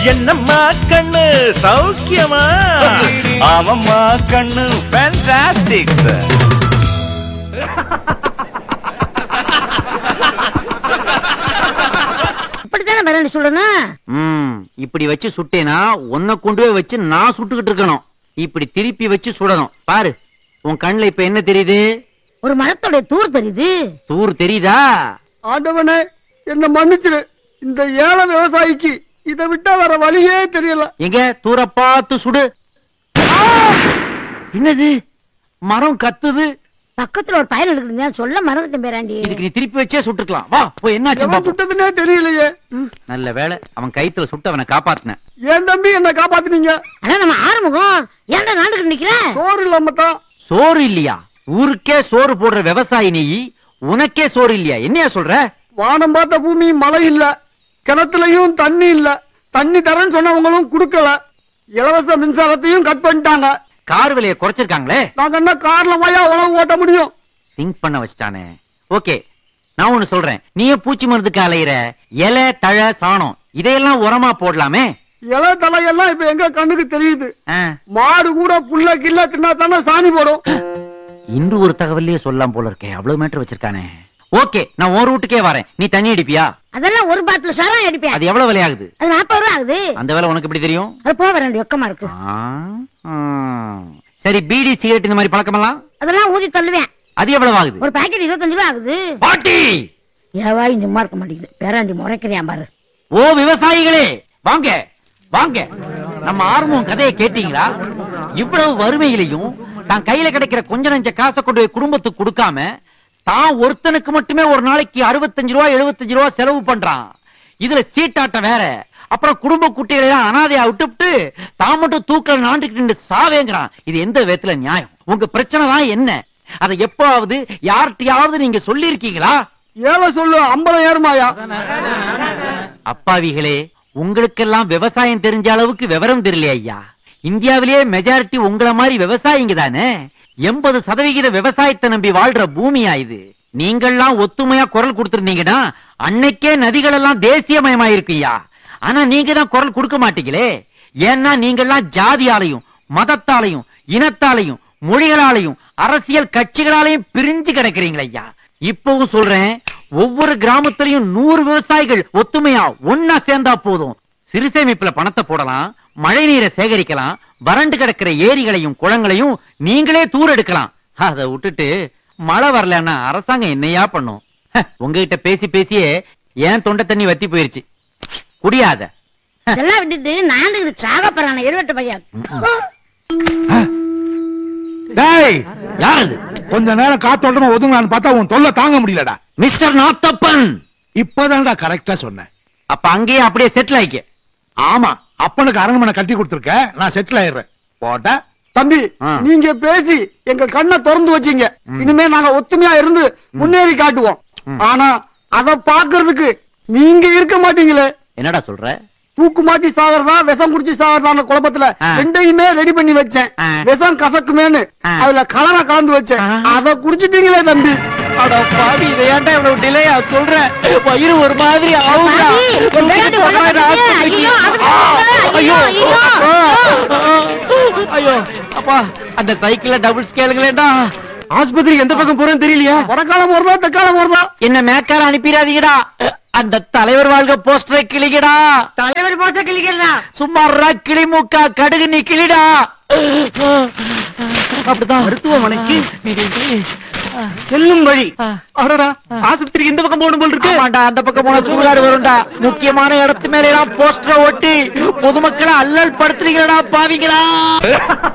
என்னம்மா கண்ணு சௌக்கியமா ஆமாம்மா கண்ணு ஃபேண்டாஸ்டிக் இப்படித்தானே மிரண்டி சொல்லணும் ம் இப்படி வச்சு சுட்டேனா உன்னை கொண்டு போய் வச்சு நான் சுட்டுக்கிட்டு இருக்கணும் இப்படி திருப்பி வச்சு சுடணும் பாரு உன் கண்ணுல இப்ப என்ன தெரியுது ஒரு மரத்தோட தூர் தெரியுது தூர் தெரியுதா ஆண்டவனே என்ன மன்னிச்சிரு இந்த ஏழை விவசாயிக்கு இதை விட்டா வேற வழியே தெரியல எங்க தூர பார்த்து சுடு ஆ! என்னது மரம் கத்துது பக்கத்துல ஒரு பயல் இருக்குது சொல்ல மறந்துட்டேன் பேராண்டி இதுக்கு நீ திருப்பி வச்சே சுட்டுக்கலாம் வா போய் என்னாச்சு எவன் பாப்போம். சுட்டதுன்னே தெரியலையே ம். நல்ல வேளை அவன் கைத்துல சுட்டு அவனை காப்பாத்தின என் தம்பி என்ன காப்பாத்துனீங்க ஆனா நம்ம ஆறுமுகம் ஏன்டா நாண்டுக்கு நிக்கிற சோறு இல்லாம தான் சோறு இல்லையா ஊருக்கே சோறு போடுற விவசாயி நீ உனக்கே சோறு இல்லையா என்னையா சொல்ற வானம் பார்த்த பூமி மழை இல்ல கிணத்துலயும் தண்ணி இல்ல தண்ணி தரேன்னு சொன்னவங்களும் கொடுக்கல இலவச மின்சாரத்தையும் கட் பண்ணிட்டாங்க கார் விலையை குறைச்சிருக்காங்களே நாங்க என்ன கார்ல போயா உழவு ஓட்ட முடியும் திங்க் பண்ண வச்சிட்டானே ஓகே நான் ஒண்ணு சொல்றேன் நீயே பூச்சி மருந்துக்கு அலையிற இலை தழை சாணம் இதையெல்லாம் உரமா போடலாமே இலை தலையெல்லாம் இப்ப எங்க கண்ணுக்கு தெரியுது ஆ, மாடு கூட புல்ல கில்ல தின்னா தானே சாணி போடும் இன்று ஒரு தகவலையே சொல்லலாம் போல இருக்கே அவ்வளவு மீட்டர் வச்சிருக்கானே ஓகே நான் ஒரு ரூட்டுக்கே வரேன் நீ தண்ணி அடிப்பியா அதெல்லாம் ஒரு பாட்டில் சாரம் அடிப்பேன் அது எவ்வளவு விலையாகுது அது நாற்பது ரூபா ஆகுது அந்த வேலை உனக்கு எப்படி தெரியும் அது போக வேண்டிய வெக்கமா இருக்கு ஆ, ஆ. சரி பீடி சிகரெட் இந்த மாதிரி பழக்கமெல்லாம் அதெல்லாம் ஊதி தள்ளுவேன் அது எவ்வளவு ஆகுது ஒரு பாக்கெட் இருபத்தஞ்சு ரூபா ஆகுது பாட்டி ஏவாய் சும்மா இருக்க மாட்டேங்குது பேராண்டி முறைக்கிறியான் பாரு ஓ விவசாயிகளே வாங்க வாங்க நம்ம ஆர்வம் கதையை கேட்டீங்களா இவ்வளவு வறுமையிலையும் தான் கையில கிடைக்கிற கொஞ்ச நஞ்ச காசை கொண்டு போய் குடும்பத்துக்கு கொடுக்காம தான் ஒருத்தனுக்கு மட்டுமே ஒரு நாளைக்கு அறுபத்தஞ்சு ரூபா எழுபத்தஞ்சு ரூபா செலவு பண்றான் இதுல சீட்டாட்டம் வேற அப்புறம் குடும்ப குட்டிகளை எல்லாம் அனாதையா விட்டுவிட்டு தான் மட்டும் தூக்கல நாண்டுகிட்டு நின்னு சாவேங்கிறான் இது எந்த விதத்துல நியாயம் உங்க பிரச்சனை தான் என்ன அதை எப்பவாவது யார்கிட்டயாவது நீங்க சொல்லியிருக்கீங்களா ஏழை சொல்லு ஐம்பது ஏறுமாயா அப்பாவிகளே உங்களுக்கெல்லாம் விவசாயம் தெரிஞ்ச அளவுக்கு விவரம் தெரியலையா ஐயா இந்தியாவிலேயே மெஜாரிட்டி உங்கள மாதிரி விவசாயிங்க தானே எண்பது சதவிகித விவசாயத்தை நம்பி வாழ்ற பூமியா இது நீங்கள்லாம் ஒத்துமையா குரல் கொடுத்திருந்தீங்கன்னா அன்னைக்கே நதிகள் எல்லாம் தேசியமயமாயிருக்குய்யா ஆனா நீங்க தான் குரல் கொடுக்க மாட்டீங்களே ஏன்னா நீங்கள்லாம் ஜாதியாலையும் மதத்தாலையும் இனத்தாலையும் மொழிகளாலையும் அரசியல் கட்சிகளாலையும் பிரிஞ்சு கிடக்குறீங்களே ஐயா இப்பவும் சொல்றேன் ஒவ்வொரு கிராமத்திலையும் நூறு விவசாயிகள் ஒத்துமையா ஒன்னா சேர்ந்தா போதும் சிறுசேமிப்புல பணத்தை போடலாம் மழை நீரை சேகரிக்கலாம் வறண்டு கிடக்கிற ஏரிகளையும் குளங்களையும் நீங்களே தூர் எடுக்கலாம் அதை விட்டுட்டு மழை வரலன்னா அரசாங்கம் என்னையா பண்ணும் ஹ, உங்ககிட்ட பேசி பேசியே ஏன் தொண்டை தண்ணி வத்தி போயிருச்சு குடியாத இதெல்லாம் விட்டுட்டு நாண்டுகிட்டு சாக போறான எழுவட்ட பையன் டேய் யாரது கொஞ்ச நேரம் காத்தோட்டமா ஒதுங்கலான்னு பார்த்தா உன் தொல்லை தாங்க முடியலடா மிஸ்டர் நாத்தப்பன் இப்பதான்டா கரெக்டா சொன்னேன் அப்ப அங்கேயே அப்படியே செட்டில் ஆயிக்க ஆமா அப்பனுக்கு அரண்மனை கட்டி கொடுத்துருக்க நான் செட்டில் ஆயிடுறேன் போட்டா தம்பி ஆ. நீங்க பேசி எங்க கண்ணை திறந்து வச்சீங்க ம். இனிமே நாங்க ஒத்துமையா இருந்து முன்னேறி காட்டுவோம் ம். ஆனா அத பாக்குறதுக்கு நீங்க இருக்க மாட்டீங்களே என்னடா சொல்ற தூக்கு மாட்டி சாகிறதா விஷம் குடிச்சு சாகிறதான குழப்பத்துல ஆ. ரெண்டையுமே ரெடி பண்ணி வச்சேன் ஆ. விஷம் கசக்குமேன்னு ஆ. அதுல கலரை கலந்து வச்சேன் ஆ. அத குடிச்சிட்டீங்களே தம்பி அட பாவி இதை ஏன்டா இவ்வளவு டிலேயா சொல்ற வயிறு ஒரு மாதிரி ஆகுதுடா. பாவி, என் பேராண்டி கொண்டு போய் உடம்பு ஆஸ்பத்திரிக்கு. ஐயோ, அது ஆ, ஐயோ ஐயோ, அப்பா. ஐயோ அப்பா அந்த சைக்கிள்ல டபுள் ஸ்கேலுங்களேடா ஆஸ்பத்திரி எந்த பக்கம் போறேன்னு தெரியலையா வடக்காலம் போறதா தெக்காலம் போறதா என்ன மேக்கால அனுப்பிடாதீங்கடா அந்த தலைவர் வாழ்க போஸ்டரை கிளிகடா தலைவர் போட்ட கிளிக்கலாம் சும்மாறா கிளி மூக்கா கடுகு நீ கிளிடா அப்படிதான் மருத்துவமனைக்கு செல்லும் வழி அடடா ஆஸ்பத்திரிக்கு இந்த பக்கம் போகணும் போல் இருக்கு ஆமாண்டா அந்த பக்கம் போனா சூறாடு வரும்டா முக்கியமான இடத்து மேல எல்லாம் போஸ்டரை ஒட்டி பொதுமக்களை அல்லல் படுத்துறீங்களா பாவிங்களா